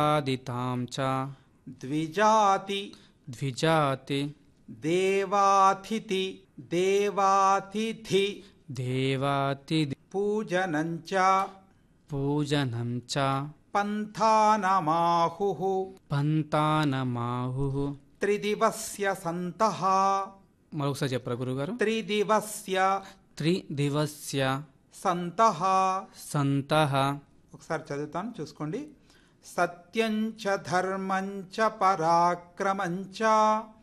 ఆదితాం చ ద్విజాతి ద్విజాతి దేవాతిథి దేవాతిథి దేవాతి పూజనంచ పూజనం చ పంథానమాహుః పంతానమాహు త్రిదివస్య సంతః మరొకసారి చెప్పరా గురుగారు త్రిదివస్య త్రిదివస్య సంతః సంతః ఒకసారి చదువుతాను చూసుకోండి సత్యం చ ధర్మం చ పరాక్రమం చ